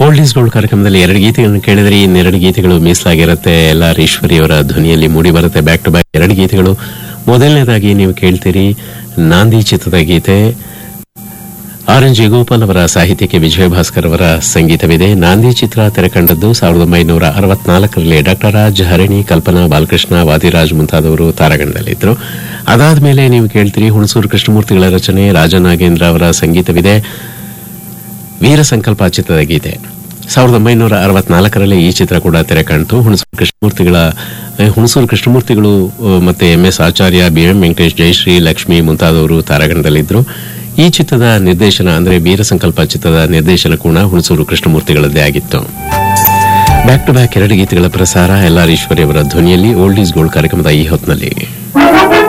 old is gold ಕಾರ್ಯಕ್ರಮದಲ್ಲಿ ಎರಡು ಗೀತೆಗಳನ್ನು ಕೇಳಿದ್ರೆ ಇನ್ನೆರಡು ಗೀತೆಗಳು ಮೀಸಲಾಗಿರುತ್ತೆ ಎಲ್ಲ ಈಶ್ವರಿ ಅವರ ಧ್ವನಿಯಲ್ಲಿ ಮೂಡಿ ಬರುತ್ತೆ ಬ್ಯಾಕ್ ಟು ಬ್ಯಾಕ್ ಎರಡು ಗೀತೆಗಳು ಮೊದಲನೇದಾಗಿ ನೀವು ಕೇಳ್ತೀರಿ ನಾಂದಿ ಚಿತ್ರದ ಗೀತೆ ಆರ್ ಎನ್ ಜಯಗೋಪಾಲ್ ಅವರ ಸಾಹಿತ್ಯಕ್ಕೆ ವಿಜಯ ಭಾಸ್ಕರ್ ಅವರ ಸಂಗೀತವಿದೆ ನಾಂದಿ ಚಿತ್ರ ತೆರೆಕಂಡದ್ದು ಸಾವಿರದ ಒಂಬೈನೂರ ಅರವತ್ನಾಲ್ಕರಲ್ಲಿ ಡಾಕ್ಟರ್ ರಾಜ್ ಹರಿಣಿ ಕಲ್ಪನಾ ಬಾಲಕೃಷ್ಣ ವಾದಿರಾಜ್ ಮುಂತಾದವರು ತಾರಾಗಣದಲ್ಲಿದ್ದರು ಅದಾದ್ಮೇಲೆ ನೀವು ಕೇಳ್ತೀರಿ ಹುಣಸೂರು ಕೃಷ್ಣಮೂರ್ತಿಗಳ ರಚನೆ ರಾಜನಾಗೇಂದ್ರ ಅವರ ಸಂಗೀತವಿದೆ ವೀರ ಸಂಕಲ್ಪ ಚಿತ್ರದ ಗೀತೆ ಸಾವಿರದ ಒಂಬೈನೂರ ಅರವತ್ನಾಲ್ಕರಲ್ಲಿ ಈ ಚಿತ್ರ ಕೂಡ ತೆರೆ ಕಾಣ್ತು ಹುಣಸೂರು ಕೃಷ್ಣಮೂರ್ತಿಗಳ ಆ, ಹುಣಸೂರು ಕೃಷ್ಣಮೂರ್ತಿಗಳು ಆ, ಮತ್ತೆ M S Acharya B M Venkatesh Jayashree Lakshmi ಮುಂತಾದವರು ತಾರಾಗಣದಲ್ಲಿದ್ದರು ಈ ಚಿತ್ರದ ನಿರ್ದೇಶನ ಅಂದ್ರೆ ವೀರ ಸಂಕಲ್ಪ ಚಿತ್ರದ ನಿರ್ದೇಶನ ಕೂಡ ಹುಣಸೂರು ಕೃಷ್ಣಮೂರ್ತಿಗಳದ್ದೇ ಆಗಿತ್ತು ಬ್ಯಾಕ್ ಟು ಬ್ಯಾಕ್ ಎರಡು ಗೀತೆಗಳ ಪ್ರಸಾರ ಎಲ್ ಆರ್ ಈಶ್ವರಿ ಅವರ ಧ್ವನಿಯಲ್ಲಿ ಓಲ್ಡ್ ಈಸ್ ಗೋಲ್ಡ್ ಕಾರ್ಯಕ್ರಮದ ಈ ಹೊತ್ತಿನಲ್ಲಿ